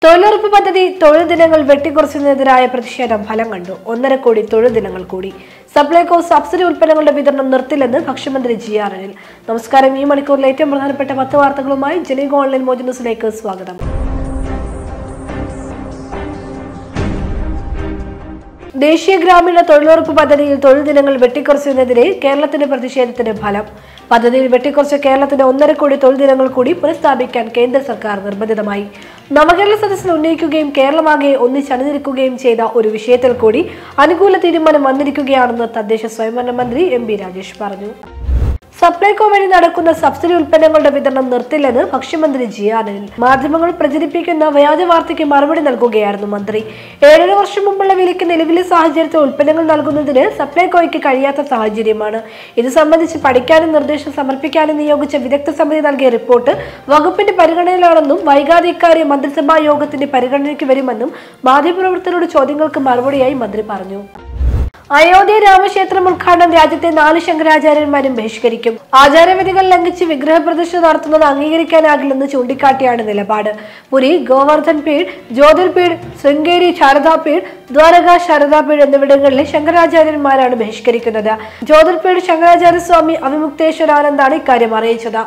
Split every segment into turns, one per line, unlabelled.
തൊഴിലുറപ്പ് പദ്ധതി തൊഴിൽ ദിനങ്ങൾ വെട്ടിക്കുറച്ചതിനെതിരായ പ്രതിഷേധം ഫലം കണ്ടു ഒന്നര കോടി തൊഴിൽ ദിനങ്ങൾ കൂടി സപ്ലൈകോ സബ്സിഡി ഉൽപ്പന്നങ്ങളുടെ വിതരണം നിർത്തില്ലെന്ന് ഭക്ഷ്യമന്ത്രി ജി ആർ അനിൽ നമസ്കാരം ഈ മണിക്കൂറിലെ ഏറ്റവും പ്രധാനപ്പെട്ട പത്ത് വാർത്തകളുമായി ജനീക ഓൺലൈൻ മോജ് ന്യൂസിലേക്ക് സ്വാഗതം ദേശീയ ഗ്രാമീണ തൊഴിലുറപ്പ് പദ്ധതിയിൽ തൊഴിൽ ദിനങ്ങൾ വെട്ടിക്കുറച്ചതിനെതിരെ കേരളത്തിന്റെ പ്രതിഷേധത്തിന് ഫലം പദ്ധതിയിൽ വെട്ടിക്കുറച്ച കേരളത്തിന്റെ ഒന്നര കോടി തൊഴിൽ ദിനങ്ങൾ കൂടി പുനഃസ്ഥാപിക്കാൻ കേന്ദ്ര സർക്കാർ നിർബന്ധിതമായി നവകേരള സദസ്സിൽ ഉന്നയിക്കുകയും കേരളമാകെ ഒന്നിച്ചണിനിരിക്കുകയും ചെയ്ത ഒരു വിഷയത്തിൽ കൂടി അനുകൂല തീരുമാനം വന്നിരിക്കുകയാണെന്ന് തദ്ദേശ സ്വയംഭരണ മന്ത്രി എം ബി രാജേഷ് പറഞ്ഞു സപ്ലൈകോ വഴി നടക്കുന്ന സബ്സിഡി ഉൽപ്പന്നങ്ങളുടെ വിതരണം നിർത്തില്ലെന്ന് ഭക്ഷ്യമന്ത്രി ജി ആർ അനിൽ മാധ്യമങ്ങൾ പ്രചരിപ്പിക്കുന്ന വ്യാജ വാർത്തയ്ക്ക് മറുപടി നൽകുകയായിരുന്നു മന്ത്രി ഏഴര വർഷം മുമ്പുള്ള വിലയ്ക്ക് നിലവിലെ സാഹചര്യത്തിൽ ഉൽപ്പന്നങ്ങൾ നൽകുന്നതിന് സപ്ലൈകോയ്ക്ക് കഴിയാത്ത സാഹചര്യമാണ് ഇത് സംബന്ധിച്ച് പഠിക്കാനും നിർദ്ദേശം സമർപ്പിക്കാനും നിയോഗിച്ച വിദഗ്ധ സമിതി നൽകിയ റിപ്പോർട്ട് വകുപ്പിന്റെ പരിഗണനയിലാണെന്നും വൈകാതെ ഇക്കാര്യം മന്ത്രിസഭാ യോഗത്തിന്റെ പരിഗണനയ്ക്ക് വരുമെന്നും മാധ്യമപ്രവർത്തകരുടെ ചോദ്യങ്ങൾക്ക് മറുപടിയായി മന്ത്രി പറഞ്ഞു അയോധ്യ രാമക്ഷേത്രം ഉദ്ഘാടനം രാജ്യത്തെ നാല് ശങ്കരാചാര്യന്മാരും ബഹിഷ്കരിക്കും ആചാരവിധികൾ ലംഘിച്ച് വിഗ്രഹ പ്രതിഷ്ഠ നടത്തുന്നത് അംഗീകരിക്കാനാകില്ലെന്ന് ചൂണ്ടിക്കാട്ടിയാണ് നിലപാട് പുരി ഗോവർദ്ധൻ പീഠ് ജ്യോതിർപീഠ് ശൃംഗേരി ശാരദാപീഠ് ദ്വാരക ശാരദാപീഠ് എന്നിവിടങ്ങളിലെ ശങ്കരാചാര്യന്മാരാണ് ബഹിഷ്കരിക്കുന്നത് ജ്യോതിർപീഠ് ശങ്കരാചാര്യ സ്വാമി അവിമുക്തേശ്വരാനന്ദാണ് ഇക്കാര്യം അറിയിച്ചത്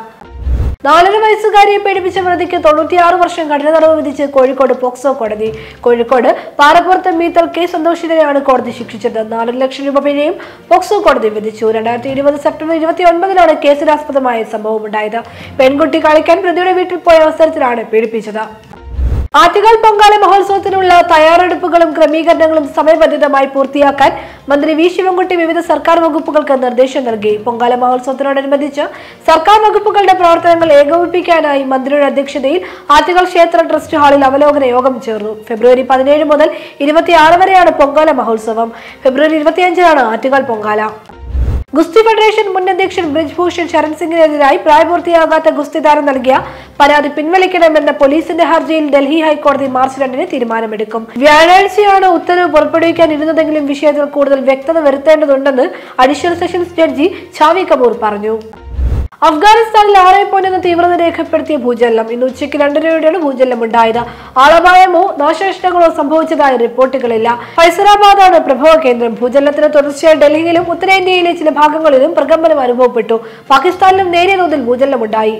നാലര വയസ്സുകാരിയെ പീഡിപ്പിച്ച പ്രതിക്ക് തൊണ്ണൂറ്റിയാറ് വർഷം കഠിന തടവ് വിധിച്ച് കോഴിക്കോട് പോക്സോ കോടതി കോഴിക്കോട് പാറപ്പുറത്ത് മീത്തൽ കെ സന്തോഷിനെയാണ് കോടതി ശിക്ഷിച്ചത് നാലര ലക്ഷം രൂപ പിഴയും പോക്സോ കോടതി വിധിച്ചു രണ്ടായിരത്തി ഇരുപത് സെപ്റ്റംബർ ഇരുപത്തി ഒൻപതിനാണ് കേസിനാസ്പദമായ സംഭവം ഉണ്ടായത് പെൺകുട്ടി കളിക്കാൻ പ്രതിയുടെ വീട്ടിൽ പോയ അവസരത്തിലാണ് പീഡിപ്പിച്ചത് ആറ്റുകാൽ പൊങ്കാല മഹോത്സവത്തിനുള്ള തയ്യാറെടുപ്പുകളും ക്രമീകരണങ്ങളും സമയബന്ധിതമായി പൂർത്തിയാക്കാൻ മന്ത്രി വി ശിവൻകുട്ടി വിവിധ സർക്കാർ വകുപ്പുകൾക്ക് നിർദ്ദേശം നൽകി പൊങ്കാല മഹോത്സവത്തിനോടനുബന്ധിച്ച് സർക്കാർ വകുപ്പുകളുടെ പ്രവർത്തനങ്ങൾ ഏകോപിപ്പിക്കാനായി മന്ത്രിയുടെ അധ്യക്ഷതയിൽ ആറ്റുകാൽ ക്ഷേത്ര ട്രസ്റ്റ് ഹാളിൽ അവലോകന യോഗം ചേർന്നു ഫെബ്രുവരി പതിനേഴ് മുതൽ ഇരുപത്തിയാറ് വരെയാണ് പൊങ്കാല മഹോത്സവം ഫെബ്രുവരി ഇരുപത്തിയഞ്ചിനാണ് ആറ്റുകാൽ പൊങ്കാല ഗുസ്തി ഫെഡറേഷൻ മുൻ അധ്യക്ഷൻ ബ്രിജ്ഭൂഷൺ ശരൺ സിംഗിനെതിരായി പ്രായപൂർത്തിയാകാത്ത ഗുസ്തി താരം നൽകിയ പരാതി പിൻവലിക്കണമെന്ന പോലീസിന്റെ ഹർജിയിൽ ഡൽഹി ഹൈക്കോടതി മാർച്ച് രണ്ടിന് തീരുമാനമെടുക്കും വ്യാഴാഴ്ചയാണ് ഉത്തരവ് പുറപ്പെടുവിക്കാൻ ഇരുന്നതെങ്കിലും വിഷയത്തിൽ കൂടുതൽ വ്യക്തത വരുത്തേണ്ടതുണ്ടെന്ന് additional sessions judge Chhavi Kapoor പറഞ്ഞു അഫ്ഗാനിസ്ഥാനിൽ ആറേ പോയിന്റ് തീവ്രത രേഖപ്പെടുത്തിയ ഭൂചലനം ഇന്ന് ഉച്ചയ്ക്ക് രണ്ടരയോടെയാണ് ഭൂചലനം ഉണ്ടായത് ആളപായമോ നാശനഷ്ടങ്ങളോ സംഭവിച്ചതായ റിപ്പോർട്ടുകളില്ല ഫൈസലാബാദാണ് പ്രഭവ കേന്ദ്രം ഭൂചലനത്തിന് തുടർച്ചയായി ഡൽഹിയിലും ഉത്തരേന്ത്യയിലെ ചില ഭാഗങ്ങളിലും പ്രകമ്പനം അനുഭവപ്പെട്ടു പാകിസ്ഥാനിലും നേരിയ തോതിൽ ഭൂചലനമുണ്ടായി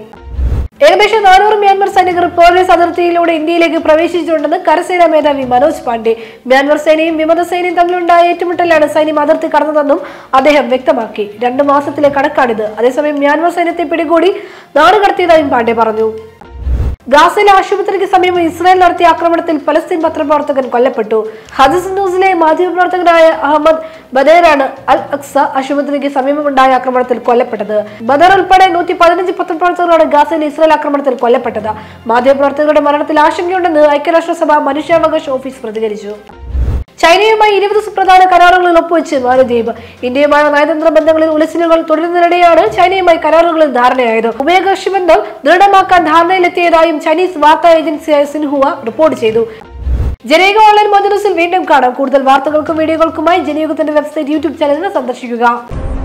ഏകദേശം നാനൂറ് മ്യാൻമർ സൈനികർ പോലീസ് അതിർത്തിയിലൂടെ ഇന്ത്യയിലേക്ക് പ്രവേശിച്ചിട്ടുണ്ടെന്ന് കരസേനാ മേധാവി മനോജ് പാണ്ഡെ മ്യാൻമർ സേനയും വിമതസേനയും തമ്മിലുണ്ടായ ഏറ്റുമുട്ടലാണ് സൈന്യം അതിർത്തി കടന്നതെന്നും അദ്ദേഹം വ്യക്തമാക്കി രണ്ടു മാസത്തിലെ കണക്കാണിത് അതേസമയം മ്യാൻമർ സൈന്യത്തെ പിടികൂടി നാടുകടത്തിയതായും പാണ്ഡെ പറഞ്ഞു ഗാസയിലെ ആശുപത്രിക്ക് സമീപം ഇസ്രായേൽ നടത്തിയ ആക്രമണത്തിൽ പലസ്തീൻ പത്രപ്രവർത്തകൻ കൊല്ലപ്പെട്ടു ഹദസ് ന്യൂസിലെ മാധ്യമപ്രവർത്തകനായ അഹമ്മദ് ബദേറാണ് അൽ അക്സ ആശുപത്രിക്ക് സമീപമുണ്ടായ ആക്രമണത്തിൽ കൊല്ലപ്പെട്ടത് ബദർ ഉൾപ്പെടെ നൂറ്റി പതിനഞ്ച് പത്രപ്രവർത്തകരാണ് ഗാസയിലെ ഇസ്രായേൽ ആക്രമണത്തിൽ കൊല്ലപ്പെട്ടത് മാധ്യമപ്രവർത്തകരുടെ മരണത്തിൽ ആശങ്കയുണ്ടെന്ന് ഐക്യരാഷ്ട്രസഭ മനുഷ്യാവകാശ ഓഫീസ് പ്രതികരിച്ചു ചൈനയുമായി ഇരുപത് സുപ്രധാന കരാറുകളിൽ ഒപ്പുവെച്ച് മാലദ്വീപ് ഇന്ത്യയുമായ നയതന്ത്ര ബന്ധങ്ങളിൽ ഉലച്ചിലുകൾ തുടരുന്നതിനിടെയാണ് ചൈനയുമായി കരാറുകളിൽ ധാരണയായത് ഉഭയകക്ഷി ബന്ധം ദൃഢമാക്കാൻ ധാരണയിലെത്തിയതായും ചൈനീസ് വാർത്താ ഏജൻസിയായ സിൻഹുവ റിപ്പോർട്ട് ചെയ്തു ജനീക ഓൺലൈൻ മോജനൂസിൽ വീണ്ടും കാണാം കൂടുതൽ വാർത്തകൾക്കും വീഡിയോകൾക്കുമായി ജനയുഗത്തിന്റെ വെബ്സൈറ്റ് യൂട്യൂബ് ചാനലിന് സന്ദർശിക്കുക